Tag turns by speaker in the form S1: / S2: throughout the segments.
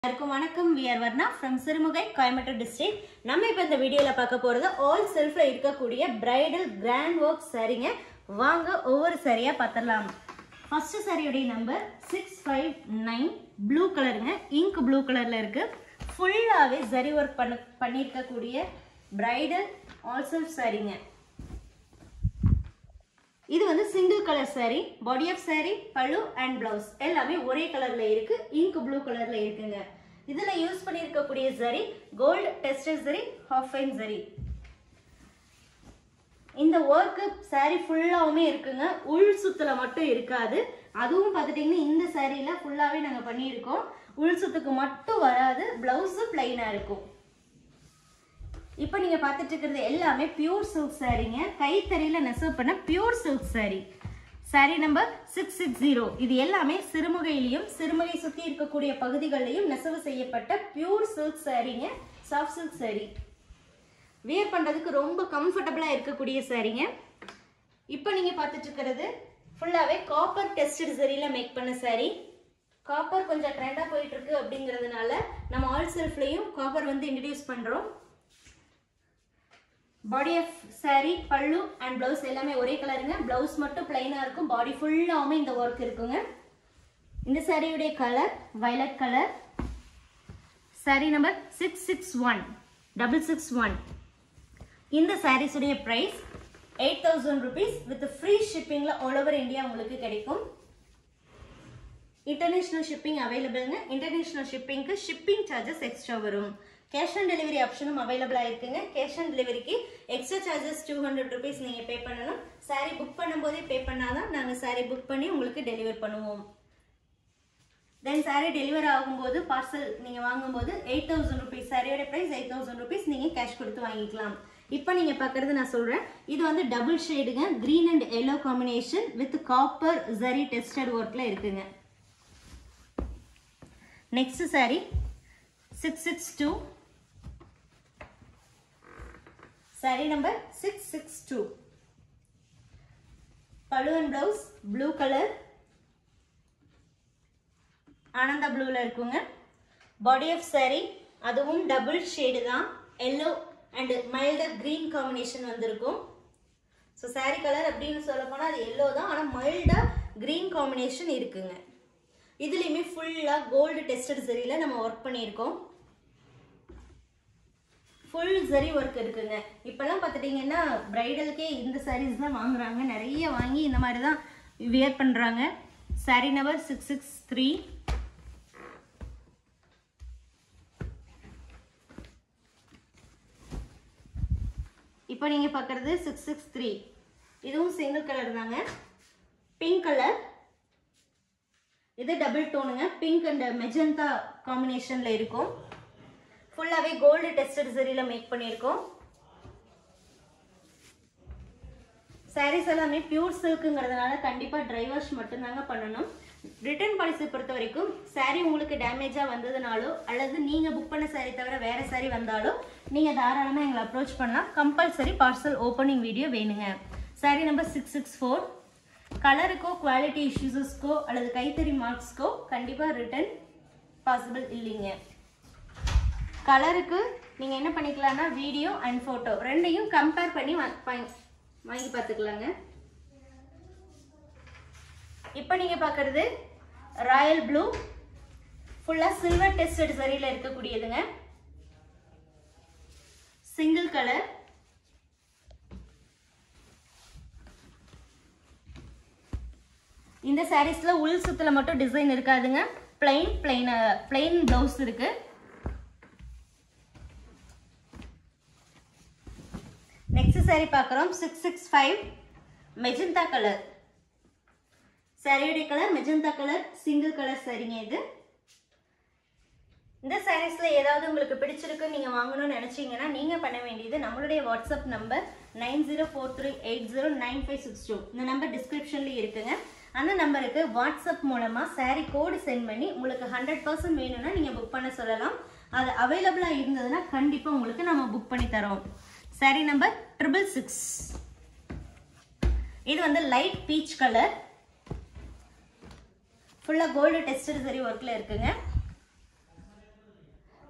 S1: எல்லாருக்கும் வணக்கம் we're Varna from Sirumugai Coimbatore district நம்ம இப்போ இந்த வீடியோவில் பார்க்க போகிறது ஆல் செல்ஃபில் இருக்கக்கூடிய பிரைடல் கிராண்ட் ஒர்க் சரிங்க வாங்க ஒவ்வொரு சரியாக பார்த்துடலாம் ஃபர்ஸ்ட் சாரியுடைய number six five nine blue கலருங்க இங்க் ப்ளூ கலரில் இருக்குது ஃபுல்லாகவே சரி ஒர்க் பண்ண பண்ணியிருக்கக்கூடிய பிரைடல் ஆல் செல்ஃப் சாரிங்க இது வந்து single colour saree body of saree பழு அண்ட் பிளவுஸ் எல்லாமே ஒரே கலர்ல இருக்கு இங்க் ப்ளூ கலர்ல இருக்குங்க இதுல யூஸ் பண்ணியிருக்கக்கூடிய சரி கோல்டு டெஸ்டட் சரி ஹாஃப் ஃபைன் சரி இந்த ஒர்க்கு saree ஃபுல்லாவுமே இருக்குங்க உள் சுத்துல மட்டும் இருக்காது அதுவும் பார்த்துட்டிங்கன்னா இந்த சாரியில் ஃபுல்லாகவே நாங்கள் பண்ணியிருக்கோம் உள் சுத்துக்கு மட்டும் வராது ப்ளவுஸு பிளைனாக இருக்கும் இப்போ நீங்க பார்த்துட்டு இருக்கிறது எல்லாமே பியூர் சில்க் சாரீங்க கைத்தறியில நெசவு பண்ண pure silk saree saree number six six zero இது எல்லாமே சிறுமுகையிலையும் சிறுமுகை சுத்தி இருக்கக்கூடிய பகுதிகளிலையும் நெசவு செய்யப்பட்ட பியூர் சில்க் சாரீங்க சாஃப்ட் சில்க் saree வியர் பண்றதுக்கு ரொம்ப கம்ஃபர்டபுளா இருக்கக்கூடிய சாரீங்க இப்போ நீங்க பார்த்துட்டு இருக்கிறது ஃபுல்லாவே காப்பர் டெஸ்டட் சரியில மேக் பண்ண saree காப்பர் கொஞ்சம் ட்ரெண்டாக போயிட்டு இருக்கு அப்படிங்கிறதுனால நம்ம ஆல் செல்ஃப்லையும் காப்பர் வந்து இன்ட்ரடியூஸ் பண்றோம் பாடி ஆஃப் saree பல்லு அண்ட் ப்ளவுஸ் எல்லாமே ஒரே கலருங்க ப்ளவுஸ் மட்டும் பிளைனாக இருக்கும் பாடி ஃபுல்லாகவும் இந்த ஒர்க் இருக்குங்க இந்த சாரியுடைய colour violet colour saree number six six one double six one இந்த சாரீஸுடைய price eight thousand rupees with free ஷிப்பிங்கில் ஆல் ஓவர் இந்தியா உங்களுக்கு கிடைக்கும் இன்டர்நேஷ்னல் ஷிப்பிங் அவைலபிள்ங்க இன்டர்நேஷ்னல் ஷிப்பிங்க்கு ஷிப்பிங் சார்ஜஸ் எக்ஸ்ட்ரா வரும் கேஷ் ஆன் டெலிவரி ஆப்ஷனும் அவைலபிளாக இருக்குங்க கேஷ் ஆன் டெலிவரிக்கு extra charges two hundred rupees நீங்கள் பே பண்ணணும் சாரீ புக் பண்ணும்போதே பே பண்ணாதான் நாங்கள் சாரீ புக் பண்ணி உங்களுக்கு டெலிவர் பண்ணுவோம் தென் சாரீ டெலிவர் ஆகும்போது பார்சல் நீங்கள் வாங்கும்போது எயிட் தௌசண்ட் ருபீஸ் சாரியோட ப்ரைஸ் எயிட் தௌசண்ட் ருபீஸ் நீங்கள் கேஷ் கொடுத்து வாங்கிக்கலாம் இப்போ நீங்கள் பார்க்குறது நான் சொல்கிறேன் இது வந்து டபுள் ஷேடுங்க green and yellow combination with copper zari tested ஒர்க்கில் இருக்குங்க next sari six six two sari number six six two பழு and blouse blue colour Ananda ப்ளூவில் இருக்குங்க பாடி ஆஃப் saree அதுவும் டபுள் ஷேடு தான் yellow and milder green combination வந்திருக்கும் ஸோ saree கலர் அப்படின்னு சொல்ல போனால் அது எல்லோ தான் ஆனால் மைல்டாக க்ரீன் காம்பினேஷன் இருக்குங்க இதுலேயுமே ஃபுல்லாக கோல்டு டெஸ்டட் சரியில் நம்ம ஒர்க் பண்ணியிருக்கோம் ஃபுல் சரி ஒர்க் இருக்குங்க இப்போல்லாம் பார்த்துட்டிங்கன்னா ப்ரைடலுக்கே இந்த சாரீஸ் தான் வாங்குறாங்க நிறைய வாங்கி இந்த மாதிரி தான் வியர் பண்ணுறாங்க sari number six six three இப்போ நீங்கள் பார்க்குறது சிக்ஸ் சிக்ஸ் த்ரீ இதுவும் சிங்கிள் கலர் தாங்க பிங்க் கலர் இது டபுள் டோனுங்க பிங்க் அண்ட் மெஜந்தா காம்பினேஷனில் இருக்கும் ஃபுல்லாகவே கோல்டு டெஸ்டட் சரியில் மேக் பண்ணியிருக்கோம் சாரீஸ் எல்லாமே பியூர் சில்க்குங்கிறதுனால கண்டிப்பாக ட்ரை வாஷ் மட்டும்தாங்க பண்ணணும் ரிட்டர்ன் பாலிசி பொறுத்த வரைக்கும் saree உங்களுக்கு டேமேஜாக வந்ததுனாலோ அல்லது நீங்கள் புக் பண்ண saree தவிர வேறு saree வந்தாலோ நீங்கள் தாராளமாக எங்களை அப்ரோச் பண்ணலாம் கம்பல்சரி பார்சல் ஓப்பனிங் வீடியோ வேணுங்க saree number six six four கலருக்கோ குவாலிட்டி இஷ்யூஸஸ்க்கோ அல்லது கைத்தறி மார்க்ஸ்க்கோ கண்டிப்பாக ரிட்டர்ன் பாசிபிள் இல்லைங்க கலருக்கு நீங்கள் என்ன பண்ணிக்கலாம்னா வீடியோ அண்ட் ஃபோட்டோ ரெண்டையும் கம்பேர் பண்ணி வா- வாங்கி வாங்கி பார்த்துக்கலாங்க இப்போ நீங்கள் பார்க்குறது ராயல் ப்ளூ ஃபுல்லாக சில்வர் டெஸ்டட் சரியில் இருக்கக்கூடியதுங்க சிங்கிள் கலர் இந்த சாரீஸில் உள் சுத்தில் மட்டும் டிசைன் இருக்காதுங்க பிளைன் பிளைன் பிளைன் ப்ளவுஸ் இருக்கு நெக்ஸ்ட் saree பார்க்குறோம் six six five magenta colour சாரியுடைய colour magenta colour single colour சரிங்க இது இந்த சாரீஸ்ல ஏதாவது உங்களுக்கு பிடிச்சிருக்கு நீங்க வாங்கணும்னு நினைச்சீங்கன்னா நீங்க பண்ண வேண்டியது நம்மளுடைய WhatsApp number nine zero four three eight zero nine five six two இந்த நம்பர் டிஸ்கிரிப்ஷன்ல இருக்குங்க அந்த நம்பருக்கு வாட்ஸ்அப் மூலமா saree கோடு சென்ட் பண்ணி உங்களுக்கு ஹண்ட்ரட் பர்சன்ட் வேணும்னா நீங்க புக் பண்ண சொல்லலாம் அது அவைலபிளா இருந்ததுன்னா கண்டிப்பா உங்களுக்கு நம்ம புக் பண்ணி தரோம் saree நம்பர் ட்ரிபிள் சிக்ஸ் இது வந்து லைட் பீச் கலர் ஃபுல்லாக கோல்டு டெஸ்டட் சரி ஒர்க்கில் இருக்குங்க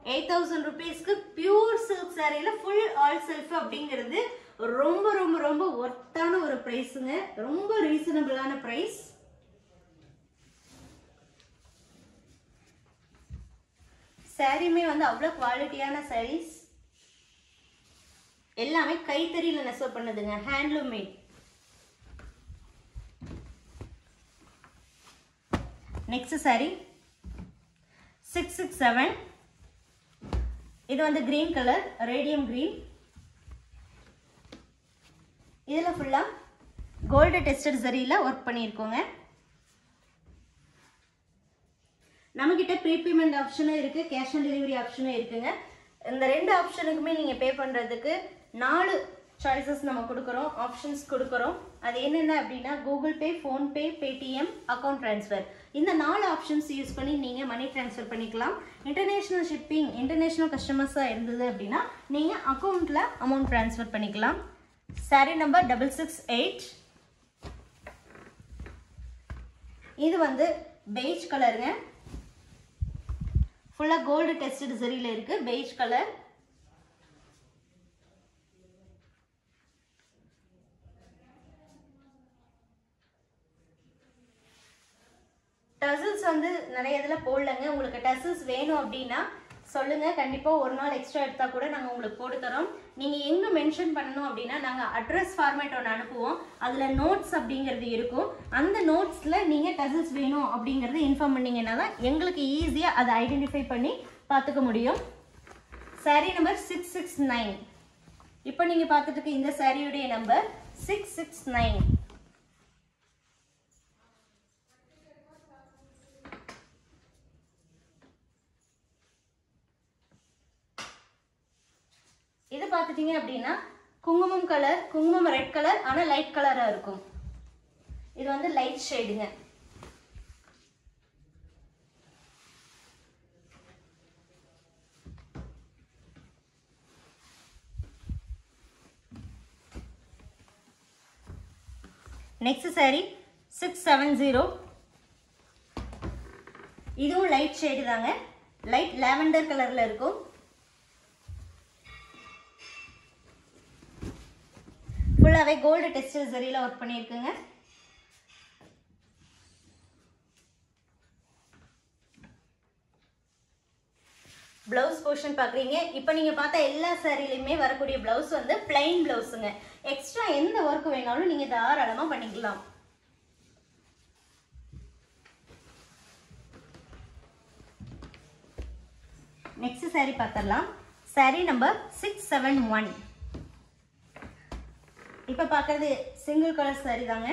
S1: எயிட் தௌசண்ட் ருபீஸ்க்கு பியூர் சில்க் சாரியில் ஃபுல் ஆல் செல்ஃப் அப்படிங்கிறது ரொம்ப ரொம்ப ரொம்ப ஒர்த்தான ஒரு ப்ரைஸுங்க ரொம்ப ரீசனபிளான ப்ரைஸ் சாரியுமே வந்து அவ்வளோ குவாலிட்டியான சாரீஸ் எல்லாமே கைத்தறியில் நெசவு பண்ணுதுங்க handloom made next sari six six seven இது வந்து கிரீன் கலர் ரேடியம் கிரீன் இதில் ஃபுல்லாக கோல்டு டெஸ்டட் சரியில் ஒர்க் பண்ணியிருக்கோங்க நம்மக்கிட்ட ப்ரீபேமெண்ட் ஆப்ஷனும் இருக்குது கேஷ் ஆன் டெலிவரி ஆப்ஷனும் இருக்குங்க இந்த ரெண்டு ஆப்ஷனுக்குமே நீங்கள் பே பண்ணுறதுக்கு நாலு சாய்ஸஸ் நம்ம கொடுக்குறோம் ஆப்ஷன்ஸ் கொடுக்குறோம் அது என்னென்ன அப்படின்னா Google Pay PhonePe Paytm account transfer இந்த நாலு ஆப்ஷன்ஸ் யூஸ் பண்ணி நீங்கள் மணி ட்ரான்ஸ்ஃபர் பண்ணிக்கலாம் இன்டர்நேஷ்னல் ஷிப்பிங் இன்டர்நேஷ்னல் கஸ்டமர்ஸாக இருந்தது அப்படின்னா நீங்கள் அக்கௌண்ட்டில் அமௌண்ட் ட்ரான்ஸ்ஃபர் பண்ணிக்கலாம் sari number double six eight இது வந்து பெய்ஜ் கலருங்க ஃபுல்லாக கோல்டு டெஸ்டட் சரியில் இருக்கு பெய்ஜ் கலர் டசல்ஸ் வந்து நிறைய இதில் போடலங்க உங்களுக்கு டசல்ஸ் வேணும் அப்படின்னா சொல்லுங்க கண்டிப்பாக ஒரு நாள் எக்ஸ்ட்ரா எடுத்தா கூட நாங்கள் உங்களுக்கு போட்டு தரோம் நீங்கள் எங்கே மென்ஷன் பண்ணணும் அப்படின்னா நாங்கள் அட்ரஸ் ஃபார்மேட் ஒன்று அனுப்புவோம் அதில் நோட்ஸ் அப்படிங்கிறது இருக்கும் அந்த நோட்ஸில் நீங்கள் டசல்ஸ் வேணும் அப்படிங்கிறது இன்ஃபார்ம் பண்ணீங்கன்னா தான் எங்களுக்கு ஈஸியாக அதை ஐடென்டிஃபை பண்ணி பார்த்துக்க முடியும் sari number six six nine இப்போ நீங்கள் பார்த்துட்டு இருக்க இந்த சாரியுடைய நம்பர் சிக்ஸ் சிக்ஸ் நைன் இது பார்த்துட்டீங்க அப்படின்னா குங்குமம் கலர் குங்குமம் ரெட் கலர் ஆனால் லைட் கலராக இருக்கும் இது வந்து லைட் ஷேடுங்க next sari six seven zero இதுவும் லைட் ஷேடு தாங்க லைட் லாவெண்டர் கலரில் இருக்கும் ஃபுல்லாகவே கோல்டு டெக்ஸ்டைல் சரியில் ஒர்க் பண்ணியிருக்குங்க ப்ளவுஸ் போர்ஷன் பார்க்குறீங்க இப்போ நீங்கள் பார்த்த எல்லா சாரிலையுமே வரக்கூடிய ப்ளவுஸ் வந்து பிளைன் ப்ளவுஸுங்க எக்ஸ்ட்ரா எந்த ஒர்க் வேணாலும் நீங்கள் தாராளமாக பண்ணிக்கலாம் நெக்ஸ்ட் சாரி பார்த்துடலாம் sari number six seven one இப்போ பார்க்குறது சிங்கிள் கலர் சாரி தாங்க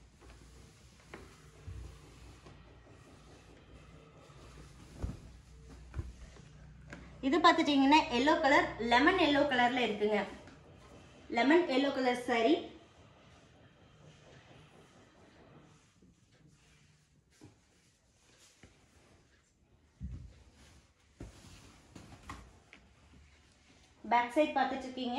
S1: இது பார்த்துட்டிங்கன்னா எல்லோ கலர் லெமன் எல்லோ கலரில் இருக்குங்க lemon yellow colour sari back side பார்த்துட்டு இருக்கீங்க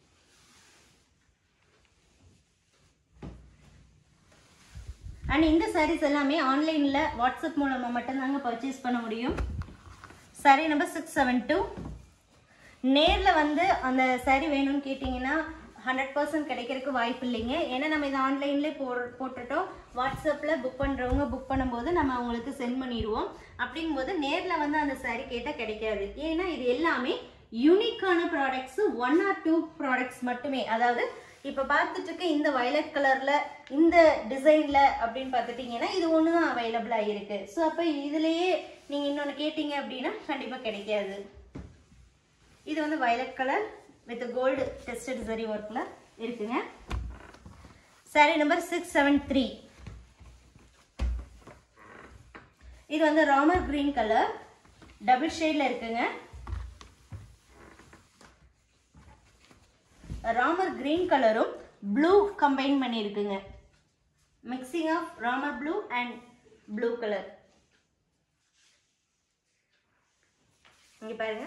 S1: அண்ட் இந்த சாரீஸ் எல்லாமே ஆன்லைனில் வாட்ஸ்அப் மூலமாக மட்டும்தாங்க பர்ச்சேஸ் பண்ண முடியும் sari number six seven two நேரில் வந்து அந்த சாரி வேணும்னு கேட்டிங்கன்னா ஹண்ட்ரட் பர்சன்ட் கிடைக்கிறதுக்கு வாய்ப்பு இல்லைங்க ஏன்னா நம்ம இதை ஆன்லைன்லேயே போ போட்டுட்டோம் வாட்ஸ்அப்பில் புக் பண்ணுறவங்க புக் பண்ணும்போது நம்ம அவங்களுக்கு சென்ட் பண்ணிடுவோம் அப்படிங்கும்போது நேரில் வந்து அந்த சாரி கேட்டால் கிடைக்காது ஏன்னா இது எல்லாமே யூனிக்கான products one or two products மட்டுமே அதாவது இப்போ பார்த்துட்டு இருக்க இந்த வயலட் கலரில் இந்த டிசைனில் அப்படின்னு பார்த்துட்டிங்கன்னா இது ஒன்று தான் அவைலபிளாக இருக்குது ஸோ அப்போ இதுலேயே நீங்கள் இன்னொன்று கேட்டிங்க அப்படின்னா கண்டிப்பாக கிடைக்காது இது வந்து violet colour with gold tested சரி ஒர்க்கில் இருக்குங்க sari number six seven three இது வந்து ராமர் கிரீன் கலர் டபுள் ஷேடில் இருக்குங்க ராமர் கிரீன் கலரும் ப்ளூ கம்பைன் பண்ணியிருக்குங்க mixing of Ramar blue and blue colour இங்க பாருங்க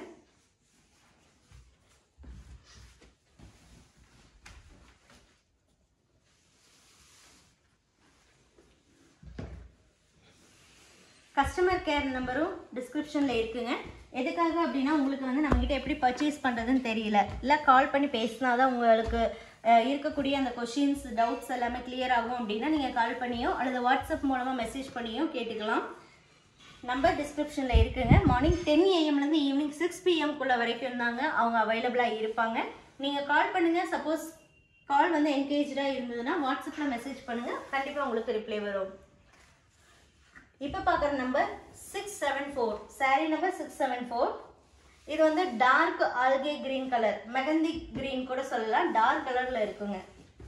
S1: கஸ்டமர் கேர் நம்பரும் டிஸ்கிரிப்ஷனில் இருக்குங்க எதுக்காக அப்படின்னா உங்களுக்கு வந்து நம்மக்கிட்ட எப்படி பர்ச்சேஸ் பண்ணுறதுன்னு தெரியல இல்லை கால் பண்ணி பேசினா தான் உங்களுக்கு அஹ், இருக்கக்கூடிய அந்த கொஷின்ஸ் டவுட்ஸ் எல்லாமே clear ஆகும் அப்படின்னா நீங்கள் கால் பண்ணியோ அல்லது வாட்ஸ்அப் மூலமாக மெசேஜ் பண்ணியோ கேட்டுக்கலாம் நம்பர் டிஸ்கிரிப்ஷனில் இருக்குங்க மார்னிங் டென் ஏஎம்லேருந்து ஈவினிங் சிக்ஸ் பிஎம்குள்ளே வரைக்கும் இருந்தாங்க அவங்க அவைலபிளாக இருப்பாங்க நீங்கள் கால் பண்ணுங்கள் சப்போஸ் கால் வந்து என்கேஜாக இருந்ததுன்னா வாட்ஸ்அப்பில் மெசேஜ் பண்ணுங்கள் கண்டிப்பாக உங்களுக்கு ரிப்ளை வரும் இப்போ பார்க்குற number six seven four sari number six seven four இது வந்து dark algae green colour mehndi green கூட சொல்லலாம் டார்க் கலரில் இருக்குங்க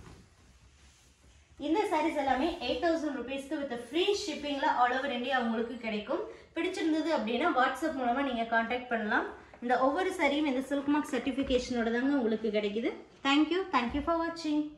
S1: இந்த சாரீஸ் எல்லாமே எயிட் தௌசண்ட் ருபீஸ்க்கு வித் ஃப்ரீ ஷிப்பிங்கில் ஆல் ஓவர் இந்தியா உங்களுக்கு கிடைக்கும் பிடிச்சிருந்தது அப்படின்னா வாட்ஸ்அப் மூலமாக நீங்கள் காண்டாக்ட் பண்ணலாம் இந்த ஒவ்வொரு சாரியும் இந்த சில்க் மார்க் சர்டிஃபிகேஷனோட தாங்க உங்களுக்கு கிடைக்குது தேங்க்யூ தேங்க்யூ ஃபார் வாட்சிங்